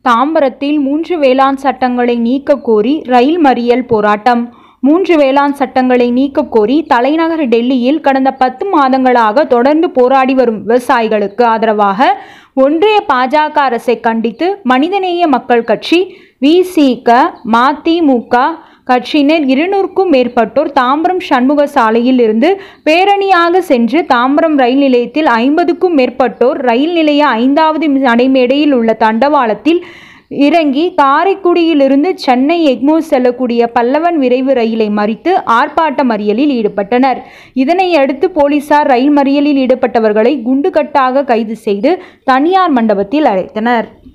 தாம்பரத்தில் மூன்று வேளாண் சட்டங்களை நீக்கக் கோரி ரயில் மறியல் போராட்டம் மூன்று வேளாண் சட்டங்களை நீக்கக் கோரி தலைநகர் டெல்லியில் கடந்த பத்து மாதங்களாக தொடர்ந்து போராடி வரும் விவசாயிகளுக்கு ஆதரவாக ஒன்றிய பாஜக அரசை கண்டித்து மனிதநேய மக்கள் கட்சி விசிக மதிமுக கட்சியினர் இருநூறுக்கும் மேற்பட்டோர் தாம்பரம் சண்முக சாலையில் இருந்து பேரணியாக சென்று தாம்பரம் ரயில் நிலையத்தில் ஐம்பதுக்கும் மேற்பட்டோர் ரயில் நிலைய ஐந்தாவது நடைமேடையில் உள்ள தண்டவாளத்தில் இறங்கி காரைக்குடியிலிருந்து சென்னை எக்மோர் செல்லக்கூடிய பல்லவன் விரைவு ரயிலை மறித்து ஆர்ப்பாட்ட மறியலில் ஈடுபட்டனர் இதனை அடுத்து போலீசார் ரயில் மறியலில் ஈடுபட்டவர்களை குண்டுகட்டாக கைது செய்து தனியார் மண்டபத்தில் அழைத்தனர்